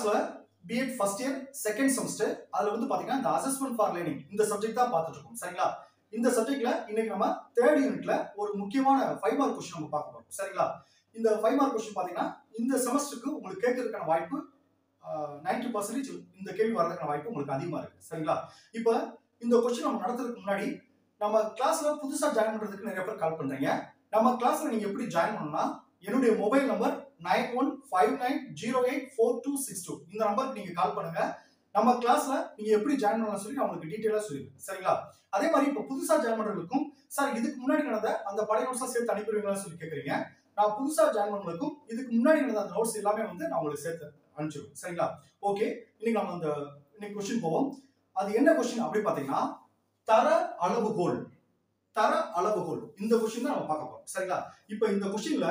கிளாஸ்ல B Ed first year second semester அதுல வந்து பாத்தீங்கன்னா இந்த அசஸ்மெண்ட் ஃபார் லேர்னிங் இந்த சப்ஜெக்ட் தான் பார்த்துட்டு இருக்கோம் சரிங்களா இந்த சப்ஜெக்ட்ல இன்னைக்கு நம்ம தேர்ட் யூனிட்ல ஒரு முக்கியமான ஃபைவ் மார்க் கொஸ்டின் நம்ம பார்க்க போறோம் சரிங்களா இந்த ஃபைவ் மார்க் கொஸ்டின் பாத்தீங்கன்னா இந்த செமஸ்டருக்கு உங்களுக்கு கேட்கறதுக்கான வாய்ப்பு நைன்டி பர்சன்டேஜ் இந்த கேள்வி வரதுக்கான வாய்ப்பு உங்களுக்கு அதிகமா இருக்கு சரிங்களா இப்போ இந்த கொஸ்டின் நம்ம நடத்துறதுக்கு முன்னாடி நம்ம கிளாஸ்ல புதுசா ஜாயின் பண்றதுக்கு நிறைய பேர் கால் பண்றீங்க நம்ம கிளாஸ்ல நீங்க எப்படி ஜாயின் பண்ணணும்னா என்னுடைய mobile number nine one five nine zero eight four two six two இந்த நம்பருக்கு நீங்க கால் பண்ணுங்க நம்ம கிளாஸ்ல நீங்க எப்படி ஜாயின் பண்ணலாம் சொல்லி நான் உங்களுக்கு டீட்டெயிலா சொல்லிடுறேன் சரிங்களா அதே மாதிரி இப்போ புதுசா ஜாயின் பண்றவங்களுக்கும் சார் இதுக்கு முன்னாடி நடந்த அந்த பழைய நோட்ஸா சேர்த்து அனுப்பிடுவீங்களான்னு சொல்லி கேட்குறீங்க நான் புதுசா ஜாயின் பண்ணவங்களுக்கும் இதுக்கு முன்னாடி நடந்த அந்த நோட்ஸ் எல்லாமே வந்து நான் உங்களுக்கு சேர்த்து அனுப்பிச்சிடுவேன் சரிங்களா ஓகே இன்னைக்கு நம்ம அந்த இன்னைக்கு கொஸ்டின் போவோம் அது என்ன கொஸ்டின் அப்படி பார்த்தீங்கன்னா தர அளவுகோல் தர அளவுகோல் இந்த கொஸ்டின் தான் நம்ம பார்க்க போறோம் சரிங்களா இப்போ இந்த கொஸ்டின்ல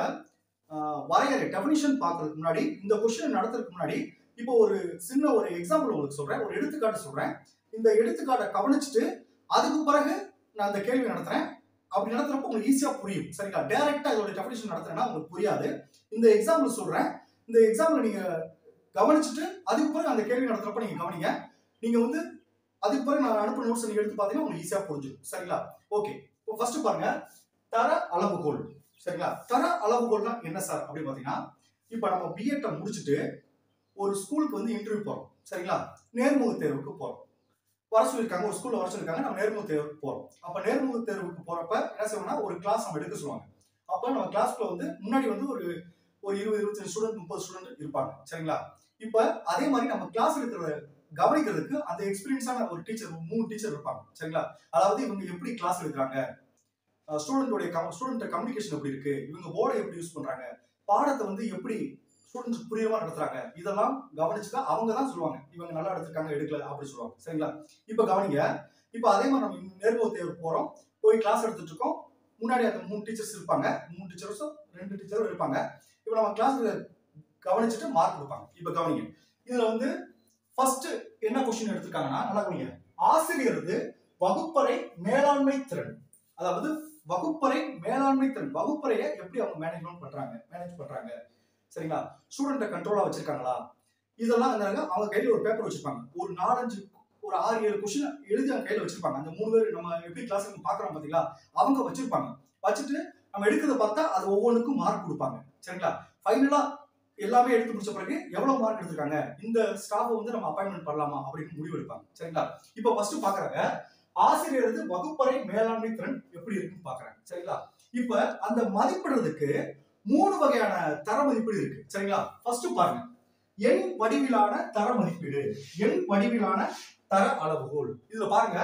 வரையறை டெஃபினிஷன் பார்க்கறதுக்கு முன்னாடி இந்த கொஸ்டின் நடத்துறதுக்கு முன்னாடி இப்போ ஒரு சின்ன ஒரு எக்ஸாம்பிள் உங்களுக்கு சொல்றேன் ஒரு எடுத்துக்காட்டு சொல்றேன் இந்த எடுத்துக்காட்டை கவனிச்சுட்டு அதுக்கு பிறகு நான் இந்த கேள்வி நடத்துறேன் அப்படி நடத்துறப்ப உங்களுக்கு ஈஸியா புரியும் சரிங்களா டைரக்டா இதோட டெஃபினிஷன் நடத்துறேன்னா உங்களுக்கு புரியாது இந்த எக்ஸாம்பிள் சொல்றேன் இந்த எக்ஸாம்பிள் நீங்க கவனிச்சுட்டு அதுக்கு பிறகு அந்த கேள்வி நடத்துறப்ப நீங்க கவனிங்க நீங்க வந்து அதுக்கு பிறகு நான் அனுப்புற நோட்ஸ் நீங்க எடுத்து பார்த்தீங்கன்னா உங்களுக்கு ஈஸியா புரிஞ்சிடும் சரிங்களா ஓகே இப்போ ஃபர்ஸ்ட் பாருங்க தர அளவுகோல் சரிங்களா தர அளவுகோல்னா என்ன சார் அப்படின்னு பார்த்தீங்கன்னா இப்போ நம்ம பிஎட்டை முடிச்சுட்டு ஒரு ஸ்கூலுக்கு வந்து இன்டர்வியூ போறோம் சரிங்களா நேர்முக தேர்வுக்கு போறோம் வர சொல்லியிருக்காங்க ஒரு ஸ்கூல்ல வர சொல்லியிருக்காங்க நம்ம நேர்முக தேர்வுக்கு போறோம் அப்ப நேர்முக தேர்வுக்கு போறப்ப என்ன செய்வோம்னா ஒரு கிளாஸ் நம்ம எடுக்க சொல்லுவாங்க அப்ப நம்ம கிளாஸ்க்குள்ள வந்து முன்னாடி வந்து ஒரு ஒரு இருபது இருபத்தஞ்சு ஸ்டூடெண்ட் முப்பது ஸ்டூடெண்ட் இருப்பாங்க சரிங்களா இப்ப அதே மாதிரி நம்ம கிளாஸ் எடுக்கிறத கவனிக்கிறதுக்கு அந்த எக்ஸ்பீரியன்ஸான ஒரு டீச்சர் மூணு டீச்சர் இருப்பாங்க சரிங்களா அதாவது இவங்க எப்படி கிளாஸ் எடுக்கிறாங்க ஸ்டூடெண்டோடைய ஸ்டூடெண்ட் கம்யூனிகேஷன் எப்படி இருக்கு இவங்க போர்டை எப்படி யூஸ் பண்றாங்க பாடத்தை வந்து எப்படி ஸ்டூடெண்ட்ஸ் புரியமா நடத்துறாங்க இதெல்லாம் கவனிச்சுட்டா அவங்க தான் சொல்லுவாங்க இவங்க நல்லா எடுத்திருக்காங்க எடுக்கல அப்படி சொல்லுவாங்க சரிங்களா இப்போ கவனிங்க இப்போ அதே மாதிரி நம்ம நேர்முக தேர்வு போறோம் போய் கிளாஸ் எடுத்துட்டு இருக்கோம் முன்னாடி அந்த மூணு டீச்சர்ஸ் இருப்பாங்க மூணு டீச்சர்ஸும் ரெண்டு டீச்சரும் இருப்பாங்க இப்போ நம்ம கிளாஸ்ல கவனிச்சுட்டு மார்க் கொடுப்பாங்க இப்போ கவனிங்க இதுல வந்து ஃபர்ஸ்ட் என்ன கொஸ்டின் எடுத்திருக்காங்கன்னா நல்லா கவனிங்க ஆசிரியரது வகுப்பறை மேலாண்மை திறன் அதாவது வகுப்பறை மேலாண்மை திறன் வகுப்பறையை எப்படி அவங்க மேனேஜ்மெண்ட் பண்றாங்க மேனேஜ் பண்றாங்க சரிங்களா ஸ்டூடெண்ட்டை கண்ட்ரோலா வச்சிருக்காங்களா இதெல்லாம் என்னங்க அவங்க கையில ஒரு பேப்பர் வச்சிருப்பாங்க ஒரு நாலஞ்சு ஒரு ஆறு ஏழு கொஸ்டின் எழுதி அவங்க கையில வச்சிருப்பாங்க அந்த மூணு பேர் நம்ம எப்படி கிளாஸ் பாக்குறோம் பாத்தீங்களா அவங்க வச்சிருப்பாங்க வச்சுட்டு நம்ம எடுக்கிறத பார்த்தா அது ஒவ்வொன்றுக்கும் மார்க் கொடுப்பாங்க சரிங்களா ஃபைனலா எல்லாமே எடுத்து முடிச்ச பிறகு எவ்வளவு மார்க் எடுத்திருக்காங்க இந்த ஸ்டாஃபை வந்து நம்ம அப்பாயின்மெண்ட் பண்ணலாமா அப்படின்னு முடிவு எடுப்பாங்க சரிங்களா இப்போ ஃபர்ஸ்ட் பாக்குறாங்க ஆசிரியரது வகுப்பறை மேலாண்மை திறன் எப்படி இருக்குன்னு பாக்குறாங்க சரிங்களா இப்ப அந்த மதிப்பிடுறதுக்கு மூணு வகையான தர மதிப்பீடு இருக்கு சரிங்களா ஃபர்ஸ்ட் பாருங்க எண் வடிவிலான தர மதிப்பீடு எண் வடிவிலான தர அளவுகோல் இதுல பாருங்க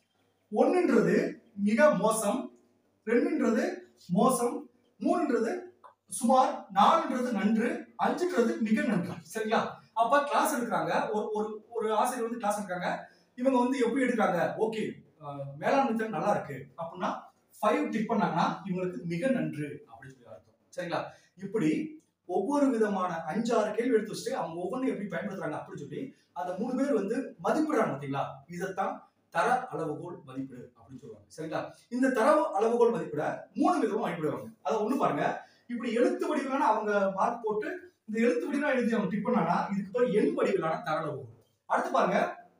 ஒன்னுன்றது மிக மோசம் ரெண்டுன்றது மோசம் மூணுன்றது சுமார் நாலுன்றது நன்று அஞ்சுன்றது மிக நன்று சரிங்களா அப்ப கிளாஸ் எடுக்கிறாங்க ஒரு ஒரு ஒரு ஆசிரியர் வந்து கிளாஸ் எடுக்கிறாங்க இவங்க வந்து எப்படி எடுக்கிறாங்க ஓகே மேலாண்மை திறன் நல்லா இருக்கு அப்படின்னா ஃபைவ் டிக் பண்ணாங்கன்னா இவங்களுக்கு மிக நன்று அப்படின்னு சொல்லி அர்த்தம் சரிங்களா இப்படி ஒவ்வொரு விதமான அஞ்சு ஆறு கேள்வி எடுத்து வச்சுட்டு அவங்க ஒவ்வொன்றும் எப்படி பயன்படுத்துறாங்க அப்படின்னு சொல்லி அந்த மூணு பேர் வந்து மதிப்பிடுறாங்க பார்த்தீங்களா இதைத்தான் தர அளவுகோல் மதிப்பீடு அப்படின்னு சொல்லுவாங்க சரிங்களா இந்த தர அளவுகோல் மதிப்பிட மூணு விதமா மதிப்பிடுவாங்க அதை ஒண்ணு பாருங்க இப்படி எழுத்து வடிவிலான அவங்க மார்க் போட்டு இந்த எழுத்து வடிவிலாம் எழுதி அவங்க டிக் பண்ணாங்கன்னா இதுக்கு பேர் எண் வடிவிலான தர அளவுகோல் அடுத்து பாருங்க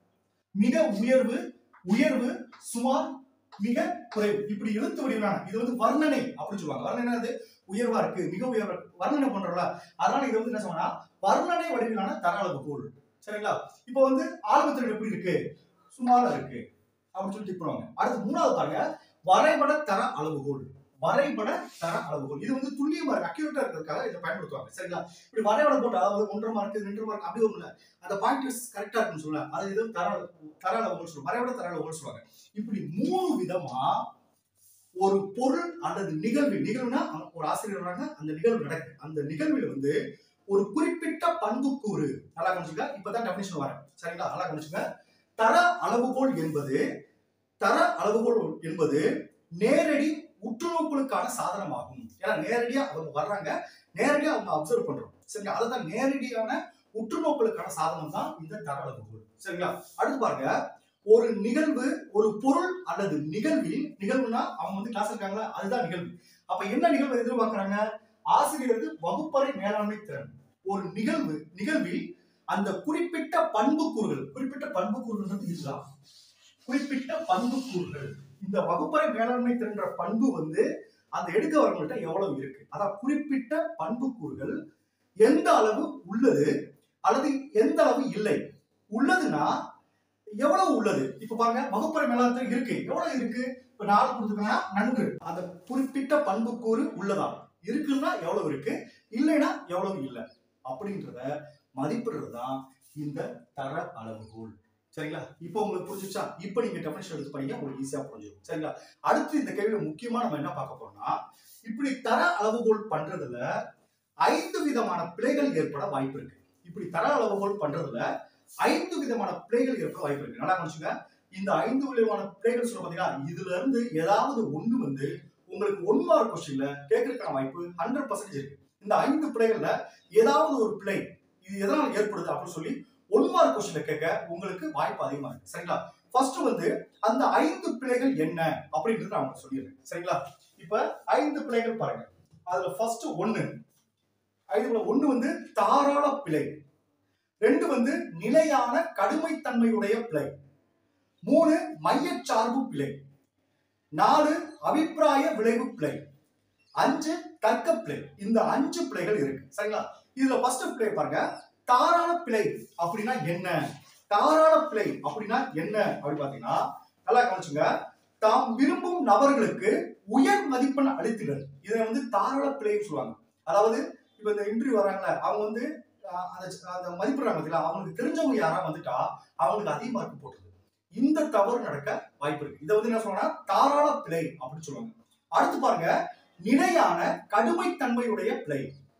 மிக உயர்வு உயர்வு சுமார் மிக குறைவு இப்படி எழுத்து வடிவிலான இது வந்து வர்ணனை அப்படின்னு சொல்லுவாங்க வர்ணனை அது உயர்வா இருக்கு மிக உயர்வா இருக்கு வர்ணனை பண்றோம்ல அதனால இது வந்து என்ன சொன்னா வர்ணனை வடிவிலான தர அளவுகோல் சரிங்களா இப்போ வந்து ஆரம்பத்தில் எப்படி இருக்கு சுமாரா இருக்கு அப்படின்னு சொல்லி டிக் பண்ணுவாங்க அடுத்து மூணாவது பாருங்க வரைபட தர அளவுகோல் வரைபட தர அளவுகோல் இது வந்து துல்லியமா இருக்கு அக்யூரேட்டா இருக்கிறதுக்காக இதை பயன்படுத்துவாங்க சரிங்களா இப்படி வரைபடம் போட்டு அதாவது ஒன்றரை மார்க் ரெண்டு மார்க் அப்படி ஒண்ணு அந்த பாயிண்ட் கரெக்டா இருக்குன்னு சொல்லுவாங்க அது இது தர தர அளவுகோல் சொல்லுவாங்க வரைபட தர அளவுகோல் சொல்லுவாங்க இப்படி மூணு விதமா ஒரு பொருள் அல்லது நிகழ்வு நிகழ்வுனா ஒரு ஆசிரியர் வராங்க அந்த நிகழ்வு நடக்குது அந்த நிகழ்வில் வந்து ஒரு குறிப்பிட்ட பண்புக்கூறு நல்லா கவனிச்சுங்க இப்பதான் டெபினிஷன் வரேன் சரிங்களா நல்லா கவனிச்சுங்க தர அளவுகோல் என்பது தர அளவுகோல் என்பது நேரடி உற்றுநோக்கலுக்கான சாதனமாகும் ஏன்னா நேரடியா அவங்க வர்றாங்க நேரடியா அவங்க அப்சர்வ் பண்றோம் சரிங்களா அதுதான் நேரடியான உற்றுநோக்கலுக்கான சாதனம் தான் இந்த தர அளவுகோல் சரிங்களா அடுத்து பாருங்க ஒரு நிகழ்வு ஒரு பொருள் அல்லது நிகழ்வில் நிகழ்வுனா அவங்க வந்து கிளாஸ் இருக்காங்களா அதுதான் நிகழ்வு அப்ப என்ன நிகழ்வு எதிர்பார்க்கறாங்க ஆசிரியரது வகுப்பறை மேலாண்மை திறன் ஒரு நிகழ்வு நிகழ்வில் அந்த குறிப்பிட்ட பண்புக்கூறுகள் குறிப்பிட்ட பண்புக்கூறுகள் இதுதான் குறிப்பிட்ட பண்புக்கூறுகள் இந்த வகுப்பறை மேலாண்மை திறன்ற பண்பு வந்து அந்த எடுக்கவர்கள்ட்ட எவ்வளவு இருக்கு அதான் குறிப்பிட்ட பண்புக்கூறுகள் எந்த அளவு உள்ளது அல்லது எந்த அளவு இல்லை உள்ளதுன்னா எவ்வளவு உள்ளது இப்ப பாருங்க வகுப்பறை மேலாண்மை இருக்கு எவ்வளவு இருக்கு இப்ப நாலு கொடுத்துருக்கா நன்கு அந்த குறிப்பிட்ட பண்புக்கூறு உள்ளதா இருக்குன்னா எவ்வளவு இருக்கு இல்லைன்னா எவ்வளவு இல்லை அப்படின்றத மதிப்பிடுறது தான் இந்த தர அளவுகோல் சரிங்களா இப்போ உங்களுக்கு புரிஞ்சுச்சா இப்போ நீங்க டெஃபினேஷன் எடுத்து பண்ணீங்க உங்களுக்கு ஈஸியா புரிஞ்சிடும் சரிங்களா அடுத்து இந்த கேள்வியில முக்கியமா நம்ம என்ன பார்க்க போறோம்னா இப்படி தர அளவுகோல் பண்றதுல ஐந்து விதமான பிழைகள் ஏற்பட வாய்ப்பு இருக்கு இப்படி தர அளவுகோல் பண்றதுல ஐந்து விதமான பிழைகள் ஏற்பட வாய்ப்பு இருக்கு நல்லா கவனிச்சுங்க இந்த ஐந்து விதமான பிழைகள் சொல்ல பாத்தீங்கன்னா இதுல இருந்து ஏதாவது ஒண்ணு வந்து உங்களுக்கு ஒன் மார்க் கொஸ்டின்ல கேட்கறதுக்கான வாய்ப்பு ஹண்ட்ரட் பர்சன்டேஜ் இருக்கு இந்த ஐந்து பிழைகள்ல ஏதாவது ஒரு பிழை இது எதனால் ஏற்படுது அப்படின்னு சொல்லி ஒன் மார்க் கொஸ்டின்ல கேட்க உங்களுக்கு வாய்ப்பு அதிகமா இருக்கு சரிங்களா ஃபர்ஸ்ட் வந்து அந்த ஐந்து பிழைகள் என்ன அப்படின்றது நான் உங்களுக்கு சொல்லிடுறேன் சரிங்களா இப்ப ஐந்து பிழைகள் பாருங்க அதுல ஃபர்ஸ்ட் ஒண்ணு ஐந்து பிழை ஒண்ணு வந்து தாராள பிழை ரெண்டு வந்து நிலையான கடுமைத்தன்மையுடைய பிழை மூணு மையச்சார்பு பிழை நாலு அபிப்பிராய விளைவு பிழை அஞ்சு தர்க்க பிழை இந்த அஞ்சு பிழைகள் இருக்கு சரிங்களா இதுல ஃபர்ஸ்ட் பிழை பாருங்க தாராள பிழை அப்படின்னா என்ன தாராள பிழை அப்படின்னா என்ன அப்படி பாத்தீங்கன்னா நல்லா கவனிச்சுங்க தாம் விரும்பும் நபர்களுக்கு உயர் மதிப்பெண் அளித்துகள் இதை வந்து தாராள பிழைன்னு சொல்லுவாங்க அதாவது இப்ப இந்த இன்டர்வியூ வராங்கல்ல அவங்க வந்து அஹ், அந்த அந்த மதிப்பிடுறாங்க பார்த்தீங்களா அவங்களுக்கு தெரிஞ்சவங்க யாரா வந்துட்டா அவங்களுக்கு அதிக மார்க் போட்டுருது இந்த தவறு நடக்க வாய்ப்பு இருக்கு இதை வந்து என்ன சொல்றாங்கன்னா தாராள பிழை அப்படின்னு சொல்லுவாங்க அடுத்து பாருங்க நிலையான கடுமைத்தன்மையுடைய பிழை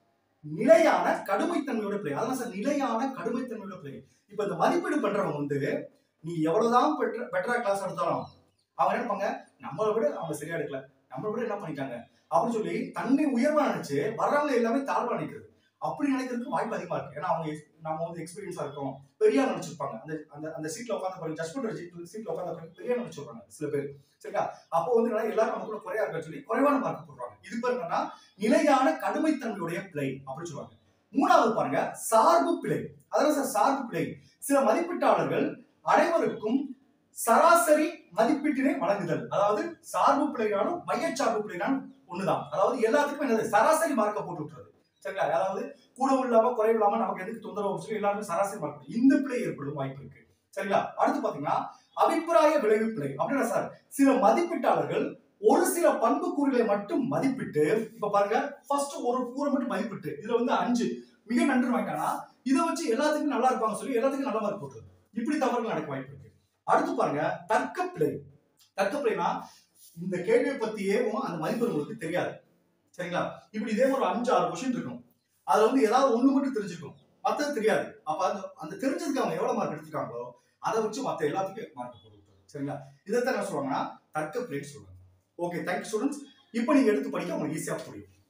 நிலையான கடுமைத்தன்மையோட பிழை அதான் சார் நிலையான கடுமைத்தன்மையோட பிழை இப்ப இந்த மதிப்பீடு பண்றவங்க வந்து நீ எவ்வளவுதான் பெட்டர் பெட்டரா கிளாஸ் எடுத்தாலும் அவங்க என்ன இருப்பாங்க நம்மளை விட அவங்க சரியா எடுக்கல நம்மளை விட என்ன பண்ணிட்டாங்க அப்படின்னு சொல்லி தன்னை உயர்வா நினைச்சு வர்றவங்க எல்லாமே தாழ்வா நினைக்கிறது அப்படி நினைக்கிறதுக்கு வாய்ப்பு அதிகமா இருக்கு ஏன்னா அவங்க ex- நம்ம வந்து எக்ஸ்பீரியன்ஸா இருக்கோம் பெரியா நினைச்சிருப்பாங்க அந்த அந்த அந்த சீட்ல உட்காந்து பாருங்க ஜட்ஜ் பண்ற சீட்ல உட்காந்து பாருங்க பெரியா நினைச்சிருப்பாங்க சில பேர் சரிங்களா அப்போ வந்து என்னன்னா எல்லாரும் நம்ம கூட குறையா இருக்க சொல்லி குறைவான மார்க் போடுறாங்க இது பேர் என்னன்னா நிலையான கடுமைத்தன்மையுடைய பிழை அப்படின்னு சொல்லுவாங்க மூணாவது பாருங்க சார்பு பிழை அதாவது சார் சார்பு பிழை சில மதிப்பீட்டாளர்கள் அனைவருக்கும் சராசரி மதிப்பீட்டினை வழங்குதல் அதாவது சார்பு பிழைனாலும் மையச்சார்பு பிழைனாலும் ஒண்ணுதான் அதாவது எல்லாத்துக்கும் என்னது சராசரி மார்க்க போட்டு விட்டுறது சரிங்களா அதாவது கூடவும் இல்லாம குறைவு இல்லாம நமக்கு எதுக்கு தொந்தரவு சொல்லி எல்லாருமே சராசரி மார்க் இந்த பிழை ஏற்படும் வாய்ப்பு இருக்கு சரிங்களா அடுத்து பாத்தீங்கன்னா அபிப்பிராய விளைவு பிழை அப்படின்னா சார் சில மதிப்பீட்டாளர்கள் ஒரு சில பண்பு கூறுகளை மட்டும் மதிப்பிட்டு இப்ப பாருங்க ஃபர்ஸ்ட் ஒரு கூறை மட்டும் மதிப்பிட்டு இதுல வந்து அஞ்சு மிக நன்று வாங்கிட்டானா இதை வச்சு எல்லாத்துக்கும் நல்லா இருப்பாங்க சொல்லி எல்லாத்துக்கும் நல்ல மார்க் போட்டுருது இப்படி தவறுகள் நடக்க வாய்ப்பு இருக்கு அடுத்து பாருங்க தர்க்கப்பிழை தர்க்கப்பிழைனா இந்த கேள்வியை பத்தியே அந்த மதிப்பெண் உங்களுக்கு தெரியாது சரிங்களா இப்படி இதே ஒரு அஞ்சு ஆறு கொஸ்டின் இருக்கும் அதுல வந்து ஏதாவது ஒண்ணு மட்டும் தெரிஞ்சிருக்கும் மத்தது தெரியாது அப்ப அந்த அந்த தெரிஞ்சதுக்கு அவங்க எவ்வளவு மார்க் எடுத்திருக்காங்களோ அதை வச்சு மத்த எல்லாத்துக்கும் மார்க் போட்டு விட்டுரும். சரிங்களா இதைத்தான் என்ன சொல்லுவாங்கன்னா தர்க்கப்பிழைன்னு சொல்லுவாங்க ஓகே தேங்க்யூ ஸ்டூடெண்ட்ஸ் இப்போ நீங்க எடுத்து படிக்க உங்களுக்கு ஈஸியா புரியும்